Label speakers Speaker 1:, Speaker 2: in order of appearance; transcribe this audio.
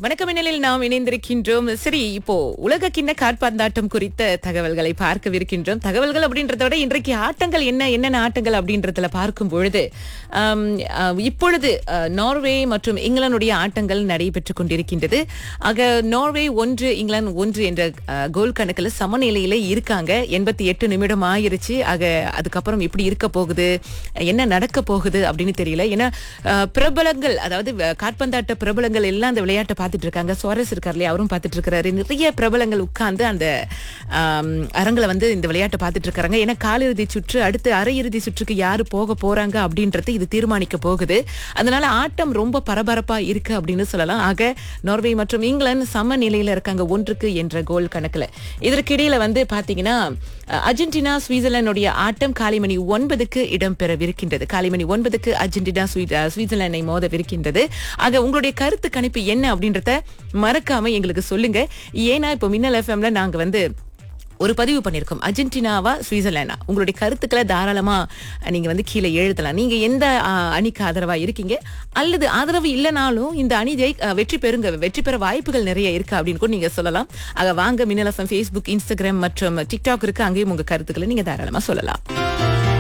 Speaker 1: வணக்கம் மின்னலில் நாம் இணைந்திருக்கின்றோம் சரி இப்போ உலக கிண்ண காற்பந்தாட்டம் குறித்த தகவல்களை பார்க்கவிருக்கின்றோம் தகவல்கள் அப்படின்றத விட இன்றைக்கு ஆட்டங்கள் என்ன என்னென்ன ஆட்டங்கள் அப்படின்றதுல பார்க்கும் பொழுது ஆம், அஹ், இப்பொழுது அஹ், நார்வே மற்றும் இங்கிலாந்துடைய ஆட்டங்கள் நடைபெற்றுக் கொண்டிருக்கின்றது ஆக நார்வே ஒன்று இங்கிலாந்து ஒன்று என்ற அஹ், கோல் கணக்குல சமநிலையில இருக்காங்க எண்பத்தி எட்டு நிமிடம் ஆயிருச்சு ஆக அதுக்கப்புறம் எப்படி இருக்க போகுது என்ன நடக்க போகுது அப்படின்னு தெரியல ஏன்னா அஹ், பிரபலங்கள் அதாவது வ- காற்பந்தாட்ட பிரபலங்கள் எல்லாம் அந்த விளையாட்டை பார்த்துட்டு இருக்காங்க சுவாரஸ் இருக்கார் இல்லையா அவரும் பார்த்துட்டு இருக்காரு நிறைய பிரபலங்கள் உட்கார்ந்து அந்த ஆம், அரங்குல வந்து இந்த விளையாட்டை பார்த்துட்டு இருக்காங்க ஏன்னா காலிறுதி சுற்று அடுத்து அரையிறுதி சுற்றுக்கு யாரு போக போறாங்க அப்படின்றது இது தீர்மானிக்க போகுது அதனால ஆட்டம் ரொம்ப பரபரப்பா இருக்கு அப்படின்னு சொல்லலாம் ஆக நார்வே மற்றும் இங்கிலாந்து சம நிலையில இருக்காங்க ஒன்றுக்கு என்ற கோல் கணக்குல இதற்கிடையில வந்து பாத்தீங்கன்னா அஹ், அர்ஜென்டினா சுவிட்சர்லாந்துடைய ஆட்டம் காலை மணி ஒன்பதுக்கு இடம்பெறவிருக்கின்றது காலை மணி ஒன்பதுக்கு அர்ஜென்டினா சுவி- அஹ், சுவிட்சர்லாந்தை மோதவிருக்கின்றது ஆக உங்களுடைய கருத்து கணிப்பு என்ன அப்படின்றத மறக்காம எங்களுக்கு சொல்லுங்க ஏன்னா இப்போ மின்னல் எஃப்எம்ல நாங்க வந்து ஒரு பதிவு பண்ணியிருக்கோம் அர்ஜென்டினாவா சுவிட்சர்லாண்டா உங்களுடைய கருத்துக்களை தாராளமா நீங்க வந்து கீழே எழுதலாம் நீங்க எந்த ஆ, அணிக்கு ஆதரவா இருக்கீங்க அல்லது ஆதரவு இல்லைனாலும் இந்த அணி ஜெயி அ, வெற்றி பெறுங்க வெற்றி பெற வாய்ப்புகள் நிறைய இருக்கு அப்படின்னு கூட நீங்க சொல்லலாம் ஆக வாங்க மின்னல் எஃப்எம் ஃபேஸ்புக் இன்ஸ்டாகிராம் மற்றும் டிக்டாக் இருக்கு அங்கேயும் உங்க கருத்துக்களை நீங்க தாராளமா சொல்லலாம்